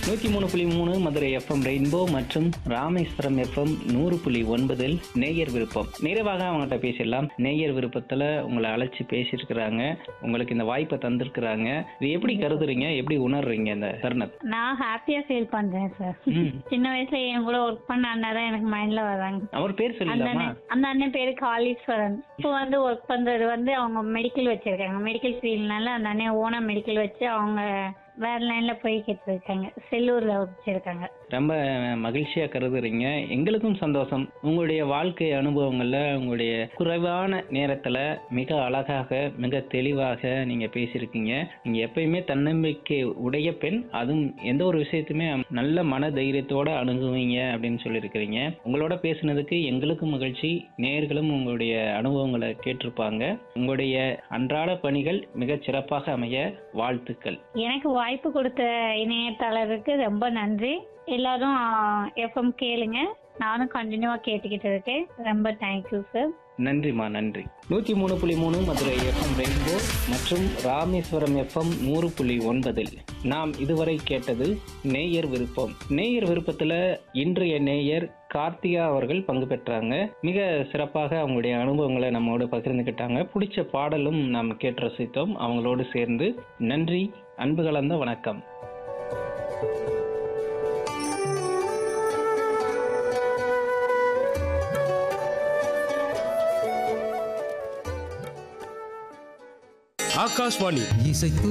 நூற்றி மூணு புள்ளி மூணு மதுரை எஃப்எம் ரெயின்போ மற்றும் ராமேஸ்வரம் எஃப்எம் நூறு புள்ளி ஒன்பதில் நேயர் விருப்பம் நிறைவாக அவங்ககிட்ட பேசிடலாம் நேயர் விருப்பத்தில் உங்களை அழைச்சி பேசியிருக்கிறாங்க உங்களுக்கு இந்த வாய்ப்பை தந்திருக்கிறாங்க இது எப்படி கருதுறீங்க எப்படி உணர்றீங்க இந்த தருணத்தை நான் ஹாப்பியா ஃபீல் பண்றேன் சார் ம். சின்ன வயசுல என் கூட ஒர்க் பண்ண அண்ணா தான் எனக்கு மைண்ட்ல வராங்க அவர் பேர் அந்த சொல்லிடலாமா அண்ணன் அந்த அண்ணன் பேரு காளீஸ்வரன் இப்போ வந்து ஒர்க் பண்றது வந்து அவங்க மெடிக்கல் வச்சிருக்காங்க மெடிக்கல் ஃபீல்ட்னால அந்த அண்ணன் ஓனா மெடிக்கல் வச்சு அவங்க வேற லைன்ல போய்கிட்டு இருக்காங்க செல்லூர்ல வச்சிருக்காங்க ரொம்ப மகிழ்ச்சியா கருதுறீங்க எங்களுக்கும் சந்தோஷம் உங்களுடைய வாழ்க்கை அனுபவங்கள்ல உங்களுடைய குறைவான நேரத்துல மிக அழகாக மிக தெளிவாக நீங்க பேசியிருக்கீங்க நீங்க எப்பயுமே தன்னம்பிக்கை உடைய பெண் அதுவும் எந்த ஒரு விஷயத்தையுமே நல்ல மன தைரியத்தோட அணுகுவீங்க அப்படின்னு சொல்லியிருக்கிறீங்க உங்களோட பேசுனதுக்கு எங்களுக்கும் மகிழ்ச்சி நேயர்களும் உங்களுடைய அனுபவங்களை கேட்டிருப்பாங்க உங்களுடைய அன்றாட பணிகள் மிகச் சிறப்பாக அமைய வாழ்த்துக்கள் எனக்கு வாய்ப்பு கொடுத்த இணையதளருக்கு ரொம்ப நன்றி எல்லாரும் எஃப்எம் கேளுங்க நானும் கண்டினியூவா கேட்டுக்கிட்டு இருக்கேன் ரொம்ப தேங்க்யூ சார் நன்றிம்மா நன்றி நூற்றி மூணு புள்ளி மூணு மதுரை எஃப்எம் ரெயின்போ மற்றும் ராமேஸ்வரம் எஃப்எம் நூறு புள்ளி ஒன்பதில் நாம் இதுவரை கேட்டது நேயர் விருப்பம் நேயர் விருப்பத்தில் இன்றைய நேயர் கார்த்திகா அவர்கள் பங்கு பெற்றாங்க மிக சிறப்பாக அவங்களுடைய அனுபவங்களை நம்மோடு பகிர்ந்துக்கிட்டாங்க பிடிச்ச பாடலும் நாம் கேட்டு ரசித்தோம் அவங்களோடு சேர்ந்து நன்றி அன்பு கலந்த வணக்கம் ஆகாஷ்வாணி இசைத்து